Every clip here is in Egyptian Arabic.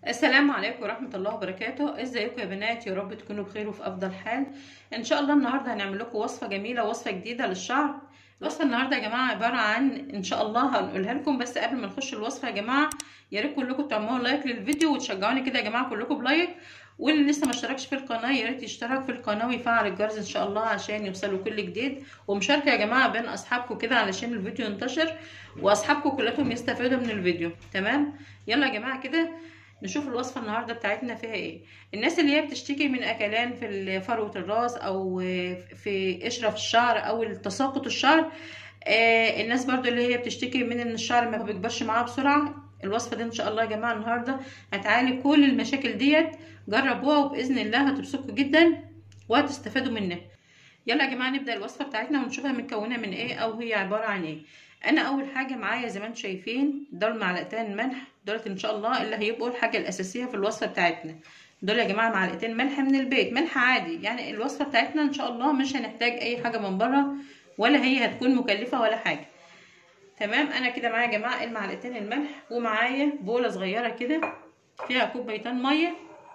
السلام عليكم ورحمة الله وبركاته ازيكم يا بنات يا رب تكونوا بخير وفي افضل حال ان شاء الله النهاردة هنعمل لكم وصفة جميلة وصفة جديدة للشعر الوصفة النهاردة يا جماعة عبارة عن ان شاء الله هنقولها لكم بس قبل ما نخش الوصفة يا جماعة يا ريت كلكم تعملوا لايك للفيديو وتشجعوني كده يا جماعة كلكم بلايك واللي لسه ما اشتركش في القناه يا ريت يشترك في القناه ويفعل الجرس ان شاء الله عشان يوصلوا كل جديد ومشاركه يا جماعه بين اصحابكم كده علشان الفيديو ينتشر واصحابكم كلهم يستفادوا من الفيديو تمام يلا يا جماعه كده نشوف الوصفه النهارده بتاعتنا فيها ايه الناس اللي هي بتشتكي من اكلان في فروه الراس او في قشره في الشعر او تساقط الشعر آه الناس برضو اللي هي بتشتكي من ان الشعر ما بيكبرش معاها بسرعه الوصفه دي ان شاء الله يا جماعه النهارده هتعالج كل المشاكل ديت جربوها وباذن الله هتبسطكم جدا وهتستفادوا منها يلا يا جماعه نبدا الوصفه بتاعتنا ونشوفها متكونه من ايه او هي عباره عن ايه انا اول حاجه معايا زي ما انتم شايفين دول معلقتين ملح دولت ان شاء الله اللي هيبقوا الحاجه الاساسيه في الوصفه بتاعتنا دول يا جماعه معلقتين ملح من البيت ملح عادي يعني الوصفه بتاعتنا ان شاء الله مش هنحتاج اي حاجه من بره ولا هي هتكون مكلفه ولا حاجه تمام انا كده معايا يا جماعه المعلقتين الملح ومعايا بوله صغيره كده فيها كوبايتين ميه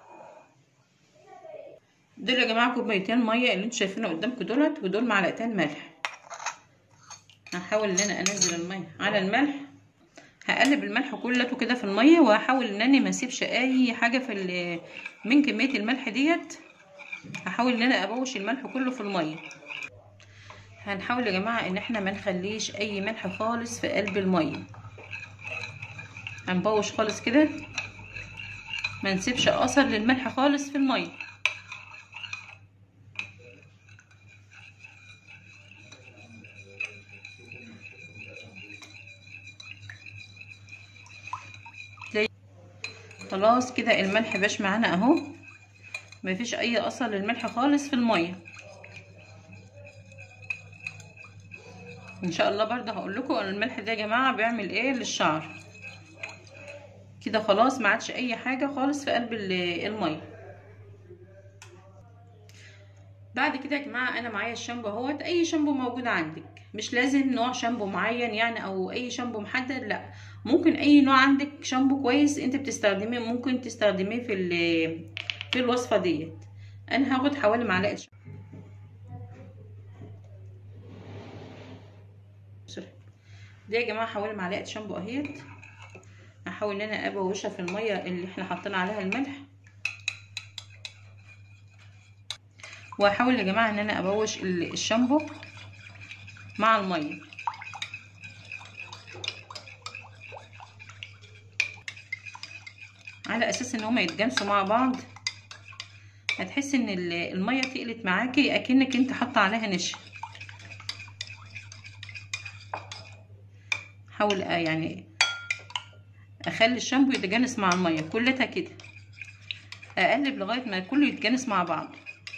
دول يا جماعه كوبايتين ميه اللي انتوا شايفينه قدامكم دولت ودول معلقتين ملح هحاول ان انا انزل الميه على الملح هقلب الملح كلته كده في الميه وهحاول ان انا ما اسيبش اي حاجه في من كميه الملح ديت هحاول ان انا ابوش الملح كله في الميه هنحاول يا جماعه ان احنا ما نخليش اي ملح خالص في قلب الميه هنبوش خالص كده ما نسيبش اثر للملح خالص في الميه خلاص كده الملح باش معانا اهو مفيش اي اثر للملح خالص في الميه ان شاء الله برضه هقول لكم الملح ده يا جماعه بيعمل ايه للشعر كده خلاص ما عادش اي حاجه خالص في قلب الميه بعد كده يا جماعه انا معايا الشامبو اهوت اي شامبو موجود عندك مش لازم نوع شامبو معين يعني او اي شامبو محدد لا ممكن اي نوع عندك شامبو كويس انت بتستخدميه ممكن تستخدميه في في الوصفه ديت انا هاخد حوالي معلقه دي يا جماعه حوالي معلقه شامبو اهيت هحاول ان انا ابوشها في الميه اللي احنا حاطين عليها الملح وهحاول يا جماعه ان انا ابوش الشامبو مع الميه على اساس ان هما يتجانسوا مع بعض هتحس ان الميه تقلت معاكي اكنك انت حاطه عليها نشا حاول يعني اخلي الشامبو يتجانس مع الميه كلها كده اقلب لغايه ما كله يتجانس مع بعض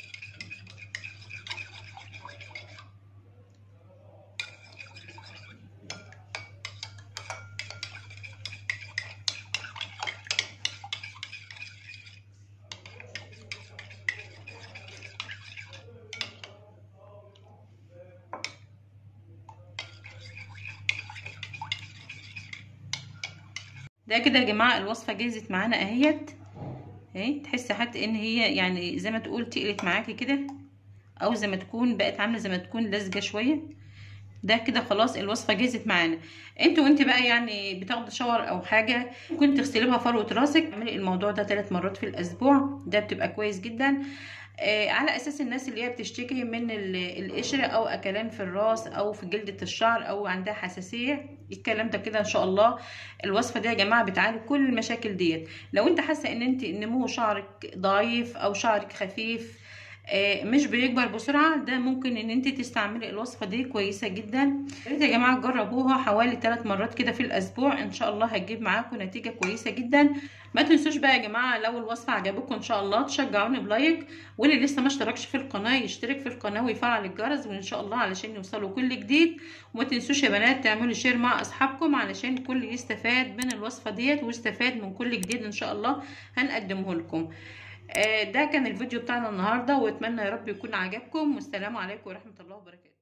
ده كده يا جماعه الوصفه جهزت معانا اهيت اهي تحسي حتى ان هي يعني زي ما تقول تقلت معاكي كده او زي ما تكون بقت عامله زي ما تكون لزجه شويه ده كده خلاص الوصفه جهزت معانا انتوا وانت بقى يعني بتاخدوا شاور او حاجه ممكن تغسلي بها فروه راسك اعملي الموضوع ده ثلاث مرات في الاسبوع ده بتبقى كويس جدا آه على اساس الناس اللي هي بتشتكي من القشره او اكلان في الراس او في جلده الشعر او عندها حساسيه الكلام ده كده ان شاء الله الوصفه دي يا جماعه بتعالج كل المشاكل ديت لو انت حاسه ان انت نمو شعرك ضعيف او شعرك خفيف آه مش بيكبر بسرعه ده ممكن ان انت تستعملي الوصفه دي كويسه جدا يا يا جماعه تجربوها حوالي 3 مرات كده في الاسبوع ان شاء الله هتجيب معاكم نتيجه كويسه جدا ما تنسوش بقى يا جماعه لو الوصفه عجبتكم ان شاء الله تشجعوني بلايك واللي لسه ما اشتركش في القناه يشترك في القناه ويفعل الجرس وان شاء الله علشان يوصلوا كل جديد وما تنسوش يا بنات تعملوا شير مع اصحابكم علشان الكل يستفاد من الوصفه ديت ويستفاد من كل جديد ان شاء الله هنقدمه لكم ده كان الفيديو بتاعنا النهارده واتمنى يا رب يكون عجبكم والسلام عليكم ورحمه الله وبركاته